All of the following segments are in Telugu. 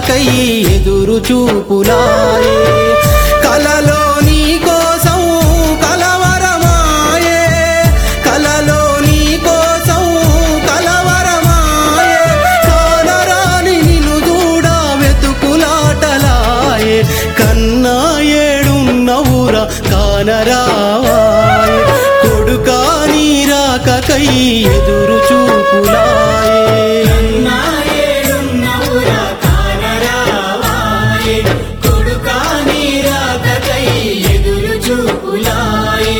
రాకకై ఎదురు చూపులాయే కలలో నీ కోసం కలవరమాయే కలలో నీ కోసం కలవరమాయే కానరాని నిన్ను కూడా వెతుకులాటలాయే కన్నా ఏడున్నవురా కానరావాయే కొడుకా నీ రాకకై ఎదురు చూపులాయే నా ఏడున్నవురా కానరావాయే కొడుకా నీ రాకకై ఎదురు చూపులాయే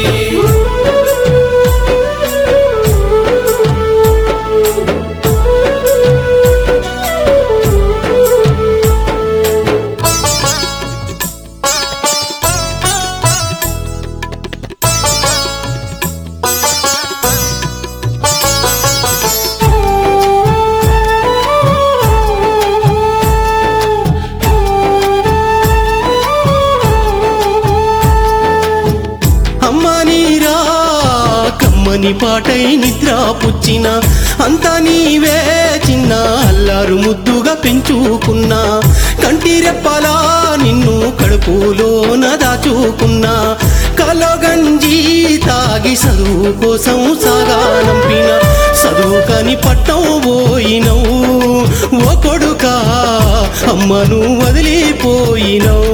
అమ్మ నీరా కమ్మని పాటై నిద్ర పుచ్చిన అంత నీవే చిన్న అల్లారు ముద్దుగా పెంచుకున్నా కంటి రెప్పలా నిన్ను కడుపులోన దాచుకున్నా కలగంజి తాగి చదువు కోసం సాగానంపిన చదువుకని పట్టం పోయినవు ఓ కొడుకా అమ్మను వదిలిపోయినవు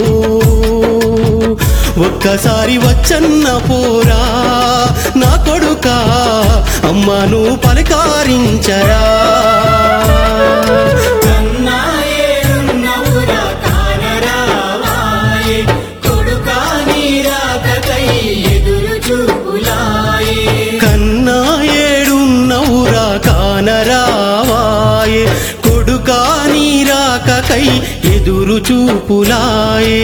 ఒక్కసారి వచ్చన్న పోరా నా కొడుక అమ్మను పలకారించరా కన్నా ఏడున్నవురా కానరావాయే కొడుకా నీ రాకకై ఎదురు చూపులాయే కన్నా ఏడున్నవురా కానరావాయే కొడుకా నీ రాకకై ఎదురు చూపులాయే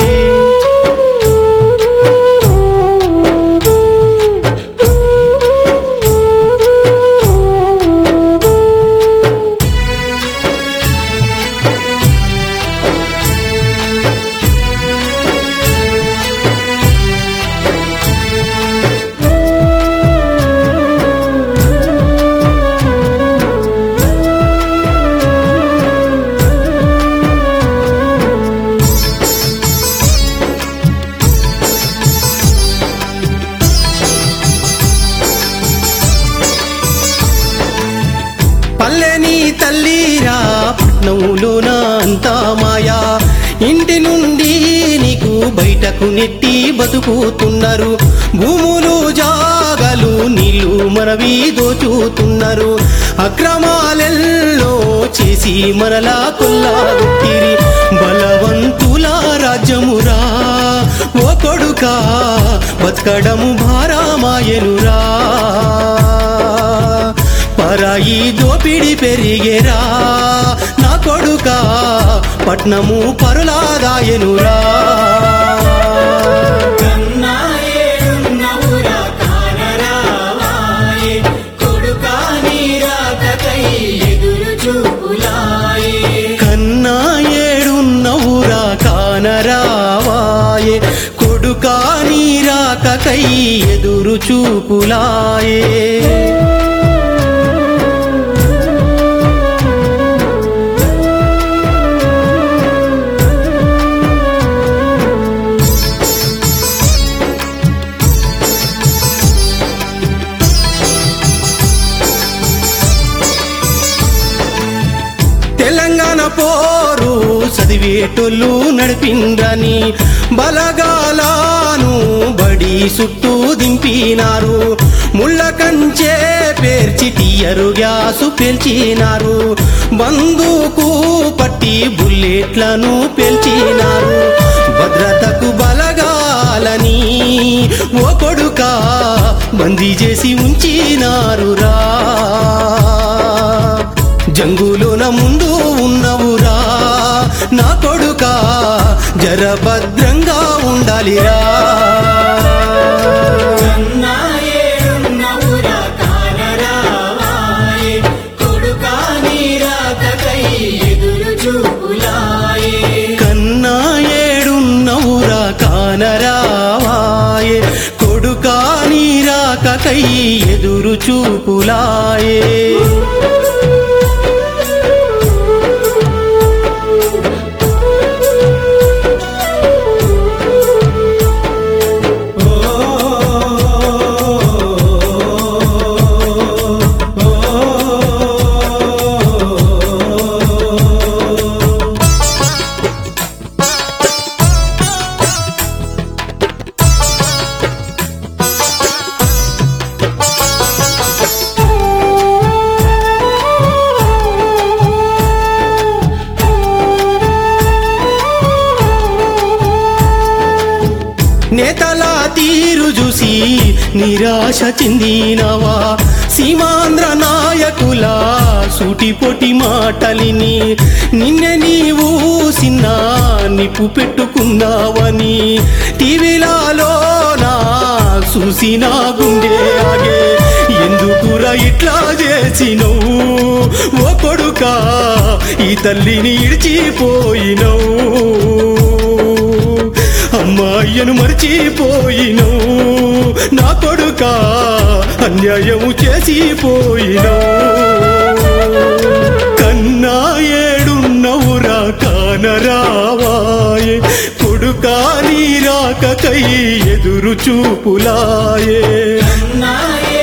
పల్లెని తల్లిరా పట్నంలోన అంతా మాయా ఇంటి నుండి నీకు బయటకు నెట్టి బతుకుతున్నారు భూములు జాగలు నీళ్లు మనవి దోచుతున్నారు అక్రమాలెల్లో చేసి మనలా కొల్లాగుట్టిరి బలవంతుల రాజ్యమురా ఓ కొడుకా బతకడము భారమాయనురా పరాయి దోపిడి పెరిగేరా నా కొడుక పట్నము పరులాదాయనురా కన్నా ఏడున్నవురా కానరావాయే కొడుకా నీ రాకకై ఎదురు చూపులాయే కన్నా ఏడున్నవురా కానరావాయే కొడుకా నీ రాకకై ఎదురు చూపులాయే తెలంగాణ పోరు చదివేటోళ్ళు నడిపిండ్రని బలగాలను బడి చుట్టూ దింపినారు ముళ్ళ కంచే పేర్చి తీయరు గ్యాసు పేల్చినారు బందుకు పట్టి బుల్లెట్లను పేల్చినారు భద్రతకు బలగాలని ఓ కొడుక బందీ చేసి ఉంచినారురా జంగులోన ముందు ఉన్నవురా నా కొడుక జరభద్రంగా ఉండాలిరా కన్నా ఏడున్నవురా కానరావాయే కొడుకా నీ రాకకై ఎదురు చూపులాయే కన్నా ఏడున్నవురా కానరావాయే కొడుకా నీ రాకకై ఎదురు చూపులాయే నేతల తీరు చూసి నిరాశ చెందినవా సీమాంధ్ర నాయకుల సూటిపోటి మాటలిని నిన్నే నీవు సిన్న నిప్పు పెట్టుకున్నావని టీవీలలో నా చూసిన గుండె ఆగే ఎందుకురా ఇట్లా చేసినవు ఓ కొడుకా ఈ తల్లిని ఇడిచిపోయినవు అమ్మాయ్యను మర్చిపోయినవు నా కొడుక అన్యాయము చేసిపోయినవు కన్నా ఏడున్నవురా కానరావాయే కొడుకా నీ రాకకై ఎదురు చూపులాయే అన్నా